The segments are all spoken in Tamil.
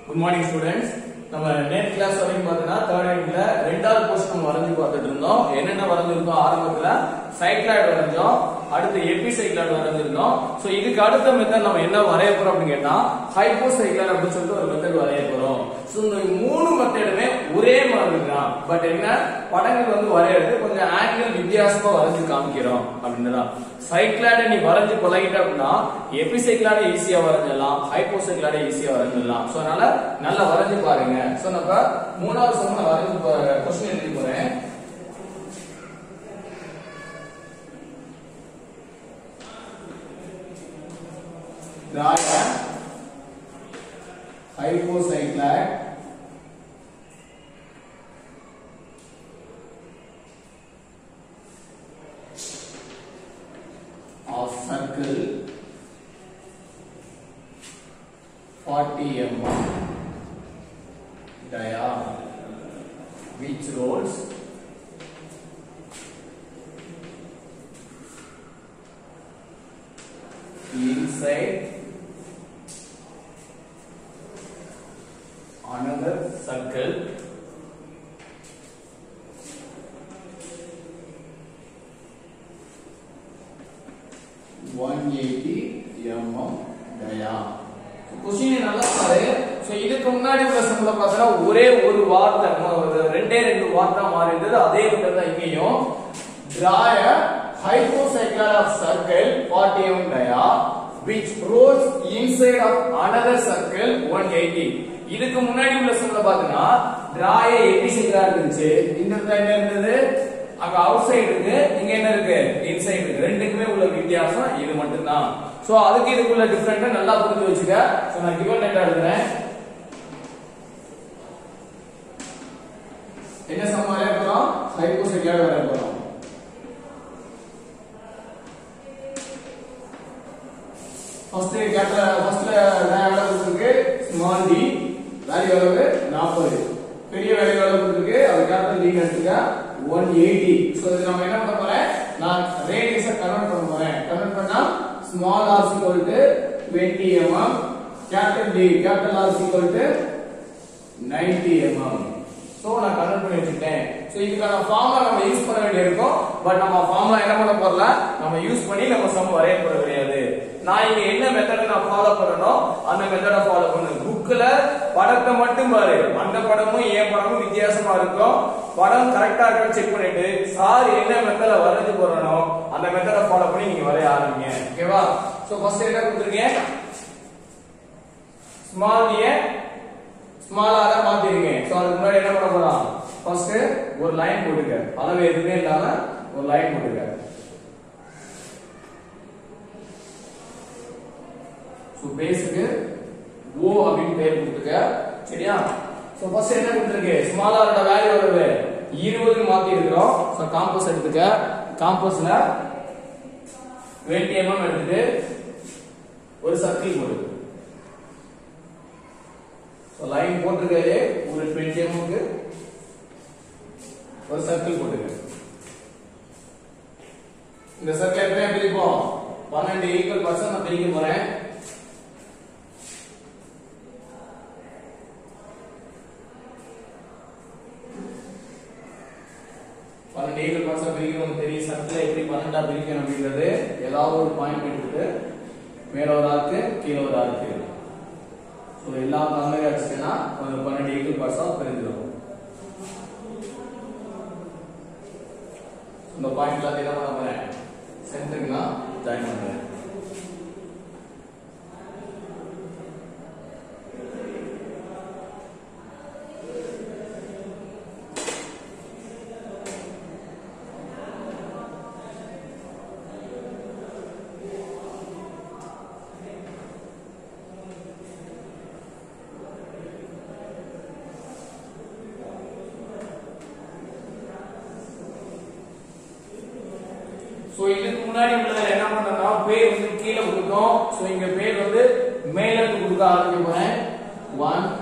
குட் மார்னிங் ஸ்டூடெண்ட்ஸ் நம்ம நேட் கிளாஸ் வரைக்கும் பார்த்தீங்கன்னா தேர்ட் யூனிட்ல ரெண்டாவது போர்ஷன் நம்ம வரைஞ்சு பார்த்துட்டு இருந்தோம் என்னென்ன வரைஞ்சிருக்கோம் ஆரம்பத்துல சைக்ளாய்டு வரைஞ்சோம் அடுத்து எபி சைக்ளாய்டு வரைஞ்சிருந்தோம் சோ இதுக்கு அடுத்த மெத்தட் நம்ம என்ன வரைய போறோம் அப்படின்னு கேட்டா ஹைப்போ சைக்ளாய்டு அப்படின்னு சொல்லிட்டு ஒரு மெத்தட் வரைய போறோம் சோ இந்த மூணு மெத்தடுமே ஒரே மாதிரி தான் பட் என்ன படங்கள் வந்து வரையறது கொஞ்சம் ஆங்கிள் வித்தியாசமா வரைஞ்சு காமிக்கிறோம் அப்படின்னு தான் சைக்ளாய்டை நீ வரைஞ்சு பழகிட்ட அப்படின்னா எபி சைக்ளாய்டை ஈஸியா வரைஞ்சிடலாம் ஹைப்போ சைக்ளாய்டை ஈஸியா வரைஞ்சிடலாம் சோ அதனால நல்லா வரைஞ்சு பாருங்க சோ நம்ம மூணாவது சமம் நான் வரைஞ்சு கொஸ்டின் எழுதி போறேன் draw a hypocyclide of circle 40 mm dia which rolls inside another circle one eighty mm dia question நல்லா பாரு சோ இதுக்கு முன்னாடி உள்ள சம்பள பார்த்தா ஒரே ஒரு வார்த்தை ஒரு ரெண்டே ரெண்டு வார்த்தை மாறி இருந்தது அதே மாதிரி தான் இங்கேயும் draw a hypocycloid of circle 40 mm dia which rolls inside of another circle 180 இதுக்கு முன்னாடி உள்ள சம்பள பார்த்தீங்கன்னா draw a எபிசைக்ளா இருந்துச்சு இந்த இடத்துல என்ன இருந்தது அங்க அவுட் சைடு இருக்கு இங்க என்ன இருக்கு இன்சைடு இருக்கு ரெண்டுக்குமே உள்ள வித்தியாசம் இது மட்டும் தான் சோ அதுக்கு இதுக்குள்ள டிஃபரெண்ட் நல்லா புரிஞ்சு வச்சுக்க சோ நான் கிவன் நெட்டா எழுதுறேன் என்ன சம் வரைய போறோம் ஹைபோசைக்ளாய்டு வரைய போறோம் ஃபர்ஸ்ட் கேட்ட ஃபர்ஸ்ட்ல நான் எவ்வளவு கொடுத்துருக்கு ஸ்மால் டி வேல்யூ எவ்வளவு 40 பெரிய வேல்யூ எவ்வளவு கொடுத்துருக்கு அது கேபிட்டல் டி எடுத்துக்க 180 சோ இது நம்ம என்ன பண்ண போறேன் நான் ரேடியஸை கன்வெர்ட் பண்ண போறேன் கன்வெர்ட் பண்ணா small r equal to 20 mm capital D capital r equal to 90 mm so நான் கன்வெர்ட் பண்ணி வச்சிட்டேன் சோ இதுக்கான ஃபார்முலா நம்ம யூஸ் பண்ண வேண்டியிருக்கும் பட் நம்ம ஃபார்முலா என்ன பண்ண போறல நம்ம யூஸ் பண்ணி நம்ம சம் வரைய போற கிடையாது நான் இங்க என்ன மெத்தட் நான் ஃபாலோ பண்ணணும் அந்த மெத்தட ஃபாலோ பண்ணு புக்ல படத்தை மட்டும் பாரு அந்த படமும் என் படமும் வித்தியாசமா இருக்கும் படம் கரெக்டா இருக்கான்னு செக் பண்ணிட்டு சார் என்ன மெத்தட வரைஞ்சு போறனோ அந்த மெத்தட ஃபாலோ பண்ணி நீங்க வரைய ஆரம்பிங்க ஓகேவா சோ ஃபர்ஸ்ட் என்ன கொடுத்துருக்கேன் ஸ்மால் ஏ ஸ்மாலா தான் மாத்திருக்கேன் சோ அதுக்கு முன்னாடி என்ன பண்ண போறோம் ஃபர்ஸ்ட் ஒரு லைன் போட்டுக்க அளவு எதுவுமே இல்லாம ஒரு லைன் போட்டுக்க சோ பேஸுக்கு ஓ அப்படின்னு பேர் கொடுத்துக்க சரியா சோ ஃபர்ஸ்ட் என்ன கொடுத்துருக்கு ஸ்மாலாரோட வேல்யூ எவ்வளவு 20 மாத்தி இருக்கிறோம் சோ காம்பஸ் எடுத்துக்க காம்பஸ்ல 20 mm எடுத்துட்டு ஒரு சர்க்கிள் போடு சோ லைன் போட்டுருக்காரு ஒரு 20 mm க்கு ஒரு சர்க்கிள் போட்டுக்க இந்த சர்க்கிள் எப்படி பிரிப்போம் 12 ஈக்குவல் பர்சன் நான் பிரிக்க போறேன் பன்னெண்டு ஈக்குவல் பர்சன் பிரிக்கணும் தெரியும் சர்க்கிள் எப்படி பன்னெண்டா பிரிக்கணும் அப்படின்றது ஏதாவது ஒரு பாயிண்ட் எடுத்துட்டு மேல ஒரு ஆர்க்கு கீழே ஒரு ஆர்க்கு ஸோ எல்லா பன்னெண்டு அடிச்சுன்னா ஒரு பன்னெண்டு ஈக்குவல் பர்சன் பிரிஞ்சிடும் இந்த பாயிண்ட் எல்லாத்தையும் என்ன பண்ண போறேன் சென்டருக்கு நான் ஜாயின் பண்றேன் சோ இதுக்கு முன்னாடி உள்ளதுல என்ன பண்ணோம்னா பேர் வந்து கீழே கொடுத்தோம் சோ இங்க பேர் வந்து மேல இருந்து கொடுக்க ஆரம்பிக்க போறேன் 1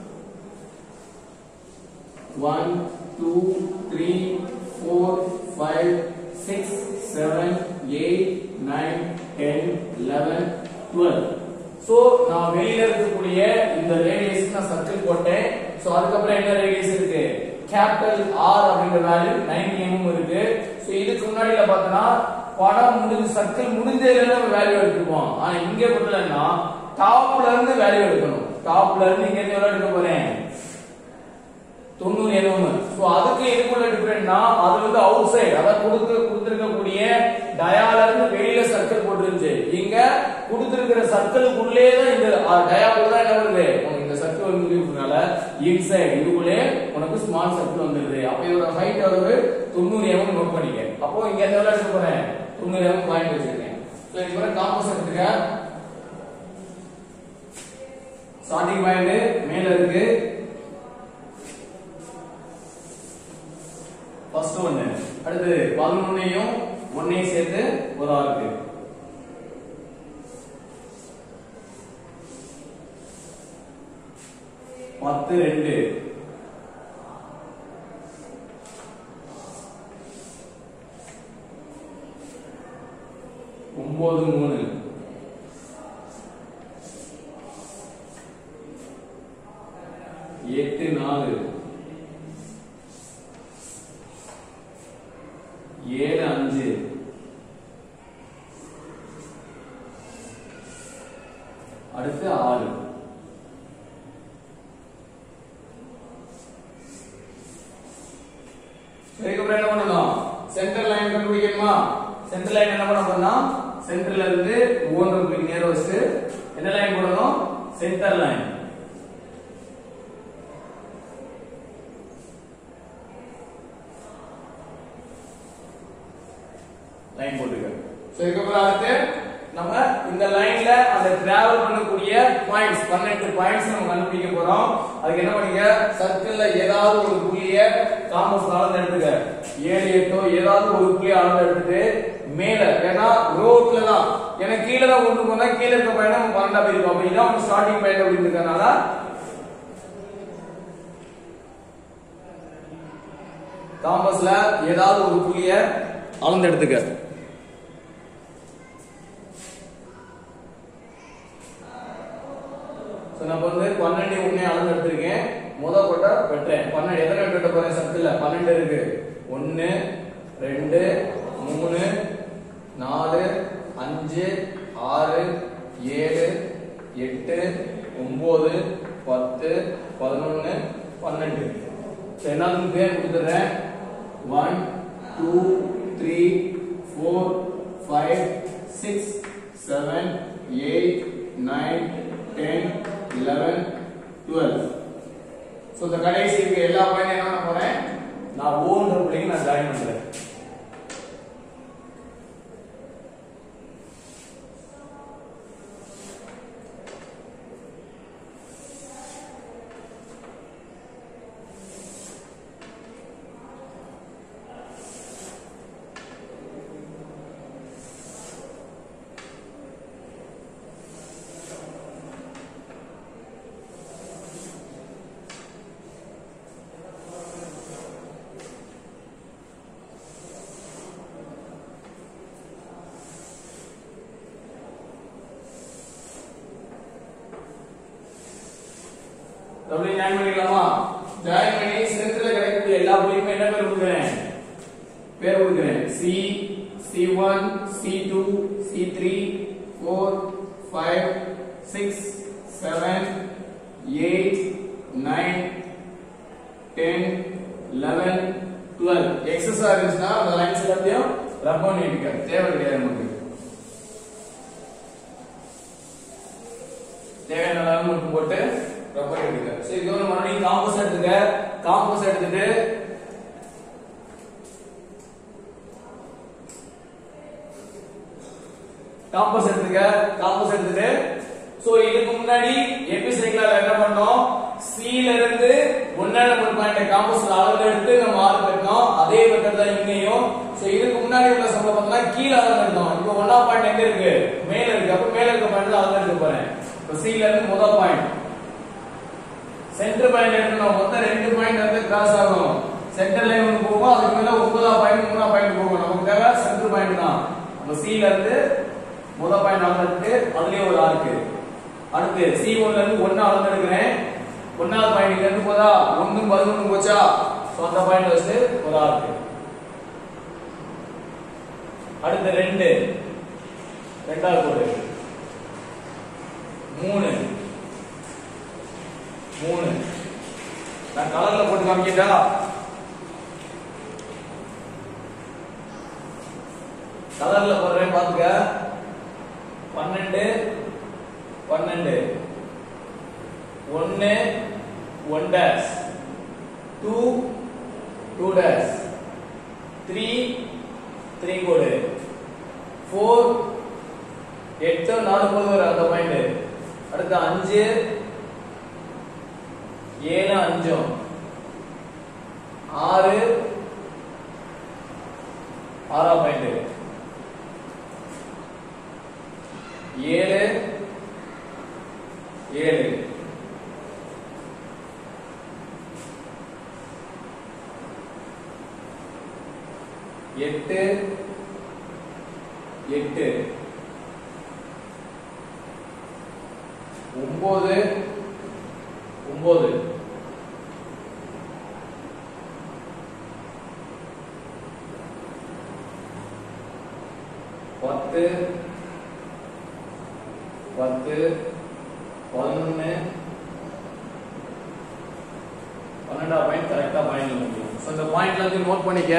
1 2 3 4 5 6 7 8 9 10 11 12 சோ நான் வெளியில இருக்கக்கூடிய இந்த ரேடியஸ் நான் சர்க்கிள் போட்டேன் சோ அதுக்கப்புறம் என்ன ரேடியஸ் இருக்கு கேபிட்டல் ஆர் அப்படிங்கிற வேல்யூ 90 mm இருக்கு சோ இதுக்கு முன்னாடில பார்த்தனா படம் முடிஞ்சு சர்க்கிள் முடிஞ்சதுல நம்ம வேல்யூ எடுத்துப்போம் ஆனா இங்க பொறுத்தலன்னா டாப்ல இருந்து வேல்யூ எடுக்கணும் டாப்ல இருந்து இங்க இருந்து எவ்வளவு எடுக்க போறேன் தொண்ணூறு எம்எம் சோ அதுக்கு இதுக்குள்ள டிஃபரெண்ட்னா அது வந்து அவுட் சைடு அத கொடுத்து கொடுத்திருக்கக்கூடிய டயால இருந்து வெளியில சர்க்கிள் போட்டுருந்துச்சு இங்க கொடுத்திருக்கிற சர்க்கிள்குள்ளே தான் இந்த டயாக்குள்ள தான் என்ன வருது உனக்கு இந்த சர்க்கிள் வந்து இருக்கனால இன்சைடு இதுக்குள்ளே உனக்கு ஸ்மால் சர்க்கிள் வந்துருது அப்ப இதோட ஹைட் அளவு தொண்ணூறு எம்எம் நோட் பண்ணிக்க அப்போ இங்க எந்த எவ்வளவு எடுக்க போறேன் தொண்ணூறு எம்எம் பாயிண்ட் வச்சிருக்கேன் சோ இது மாதிரி காம்பஸ் எடுத்துக்க ஸ்டார்டிங் பாயிண்ட் மேல இருக்கு ஃபர்ஸ்ட் ஒன்னு அடுத்து பதினொன்னையும் ஒன்னையும் சேர்த்து ஒரு ஆளுக்கு பத்து ரெண்டு ஒன்பது மூணு எட்டு நாலு ஏழு அஞ்சு அடுத்து ஆறு இதுக்கப்புறம் என்ன பண்ணணும் சென்டர் லைன் கண்டுபிடிக்கணுமா சென்டர் லைன் என்ன பண்ண போறோம்னா சென்டர்ல இருந்து ஒவ்வொன்றுக்கு நேரம் வச்சுட்டு என்ன லைன் போடணும் சென்டர் லைன் லைன் போட்டுக்க சோ இதுக்கப்புறம் அடுத்து நம்ம இந்த லைன்ல அந்த டிராவல் பண்ணக்கூடிய பாயிண்ட்ஸ் 12 பாயிண்ட்ஸ் நம்ம கண்டுபிடிக்க போறோம் அதுக்கு என்ன பண்ணீங்க சர்க்கிள்ல ஏதாவது ஒரு புள்ளிய காம்பஸ் அளந்து எடுத்துக்க ஏழு எட்டோ ஏதாவது ஒரு புள்ளிய அளந்து எடுத்துட்டு மேல ஏன்னா ரோட்ல தான் ஏன்னா கீழே தான் கொண்டு போனா கீழே இருக்க பயணம் பன்னெண்டா போயிருக்கும் அப்ப இதான் உங்க ஸ்டார்டிங் பாயிண்ட் அப்படின்னு இருக்கனால காம்பஸ்ல ஏதாவது ஒரு புள்ளிய அளந்து எடுத்துக்க சோ நான் வந்து பன்னெண்டு உண்மையை அளந்து எடுத்திருக்கேன் முத கொட்ட வெட்டுறேன் பன்னெண்டு எத்தனை வெட்ட போறேன் சர்க்கிள்ல பன்னெண்டு இருக்கு ஒன்னு ரெண்டு மூணு நாலு அஞ்சு ஆறு ஏழு எட்டு ஒன்பது பத்து பதினொன்னு பன்னெண்டு சோ எல்லாத்துக்கும் பேர் கொடுத்துறேன் one two three four five six seven eight nine ten eleven twelve so இந்த கடைசி இருக்க எல்லா பாயிண்ட் என்ன பண்ண போறேன் நான் ஓன்ற பிள்ளைங்க நான் ஜாயின் பண்றேன் அப்படியே ஜாயின் பண்ணிக்கலாமா ஜாயின் பண்ணி சென்டர்ல கிடைக்கக்கூடிய எல்லா புள்ளியுமே என்ன பேர் கொடுக்குறேன் பேர் கொடுக்குறேன் C C one C two C three four five six seven eight nine ten eleven twelve excess இருந்துச்சுன்னா அந்த லைன்ஸ் எல்லாத்தையும் ரப் பண்ணிட்டு தேவை கிடையாது நமக்கு தேவையான அளவு மட்டும் போட்டு ரப்பர் எடுத்துக்க சரி இது ஒரு மறுபடியும் காம்பஸ் எடுத்துக்க காம்பஸ் எடுத்துட்டு காம்பஸ் எடுத்துக்க காம்பஸ் எடுத்துட்டு சோ இதுக்கு முன்னாடி எபிசைக்கிளால என்ன பண்ணோம் C ல இருந்து ஒன்னால ஒரு பாயிண்ட் காம்பஸ்ல அளவு எடுத்து நம்ம ஆறு கட்டணும் அதே மெத்தட் தான் இங்கேயும் சோ இதுக்கு முன்னாடி உள்ள சம்பளம் பார்த்தா கீழ அளவு எடுத்தோம் இப்போ ஒன்னா பாயிண்ட் எங்க இருக்கு மேல இருக்கு அப்ப மேல இருக்க பாயிண்ட் அளவு எடுக்க போறேன் இப்போ C ல இருந்து முதல் பாயிண்ட் சென்டர் பாயிண்ட் எடுக்கணும் மொத்தம் ரெண்டு பாயிண்ட் வந்து கிராஸ் ஆகும் சென்டர் லைன் ஒன்று போகும் அதுக்கு மேல ஒன்பதாம் பாயிண்ட் மூணாம் பாயிண்ட் போகும் நமக்கு தேவை சென்டர் பாயிண்ட் தான் அப்ப C ல இருந்து முதல் பாயிண்ட் அளந்துட்டு அதுலயே ஒரு ஆர்க்கு அடுத்து சி ஒன்ல இருந்து ஒன்னு அளந்து எடுக்கிறேன் ஒன்னாவது பாயிண்ட் இருந்து போதா ஒன்னும் பதினொன்னு போச்சா சோ அந்த பாயிண்ட் வச்சு ஒரு ஆர்க் அடுத்து ரெண்டு ரெண்டாவது கோடு மூணு மூணு நான் கலர்ல போட்டு காமிக்கிட்டா கலர்ல போடுறேன் பாத்துக்க பன்னெண்டு பன்னெண்டு ஒன்னு one dash two two dash three three கோடு ஃபோர் எட்டு நாலு கோடு வரும் அந்த பாயிண்ட் அடுத்து அஞ்சு ஏழு அஞ்சும் ஆறு ஆறாம் பாயிண்ட் ஏழு ஏழு எட்டு எட்டு ஒன்பது ஒன்பது பத்து பத்து பதினொன்னு பன்னெண்டாம் பாயிண்ட் கரெக்டா பாயிண்ட்ல முடியும் ஸோ இந்த பாயிண்ட்ல இருந்து நோட் பண்ணிக்க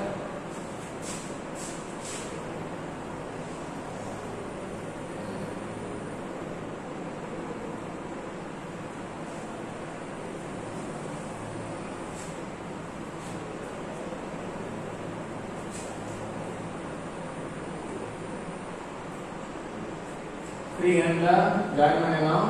ஃப்ரீ ஹேண்ட்ல ஜாயின் பண்ணிடலாம்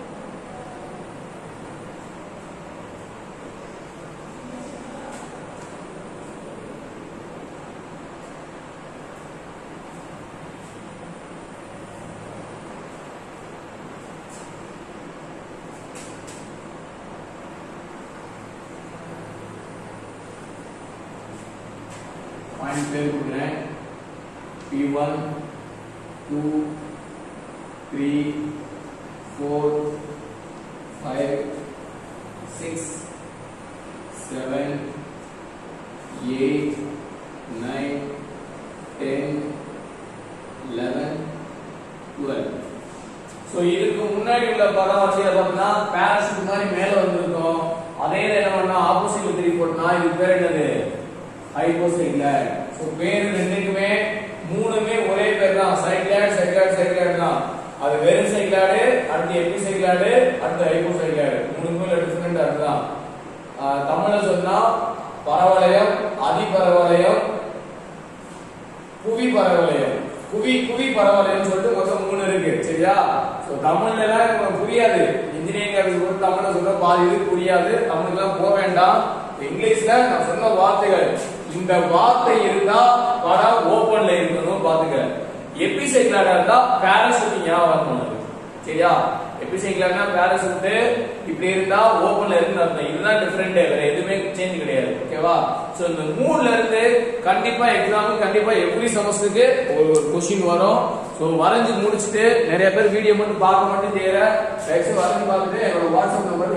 பாயிண்ட் பேர் கொடுக்குறேன் P one two three four five six seven eight nine ten eleven twelve so இதுக்கு முன்னாடி உள்ள படம் வரிசையில பார்த்தீங்கன்னா பேரஷூட் மாதிரி மேல வந்திருக்கும் அதே இதை என்ன பண்ணா ஆப்போசிட்ல திருப்பி போட்டோம்னா இது பேர் என்னது ஹைபோசைக்ளாட் ஸோ பேர் ரெண்டுக்குமே மூணுமே ஒரே பேர் தான் சைக்ளாட் சைக்ளாட் சைக்ளாட் தான் அது வெறும் சைக்ளாடு அடுத்து எபி சைக்ளாடு அடுத்து ஹைபோசைக்ளாடு மூணுக்குமே டிஃபரெண்ட் அதுதான் ஆஹ் தமிழ்ல சொன்னா பரவலயம் அதிபரவலயம் புவி பரவலயம் புவி புவி பரவலயம் சொல்லிட்டு மொத்தம் மூணு இருக்கு சரியா சோ தமிழ்ல எல்லாம் நமக்கு புரியாது இன்ஜினியரிங் ஆஃபீஸ் கூட தமிழ்ல சொல்ற பாதி இது புரியாது தமிழ்ல எல்லாம் போக வேண்டாம் இங்கிலீஷ்ல நான் சொன்ன வார்த்தைகள் இந்த வார்த்தை இருந்தா படம் ஓபன்ல இருக்கணும் பாத்துக்க எபிசைக்கிளாடா இருந்தா பேராசூட்டிங் ஞாபகம் பண்ணுது சரியா எபிசைக்கிளாட்னா பேராசூட் இப்படி இருந்தா ஓபன்ல இருந்து அர்த்தம் இதுதான் டிஃபரெண்ட் வேற எதுவுமே சேஞ்ச் கிடையாது ஓகேவா சோ இந்த மூணுல இருந்து கண்டிப்பா எக்ஸாம் கண்டிப்பா எவ்ரி செமஸ்டருக்கு ஒரு ஒரு கொஸ்டின் வரும் சோ வரைஞ்சு முடிச்சுட்டு நிறைய பேர் வீடியோ மட்டும் பார்க்க மட்டும் செய்யற தயவுசெய்து வரைஞ்சு பார்த்துட்டு என்னோட வாட்ஸ்அப் நம்பர்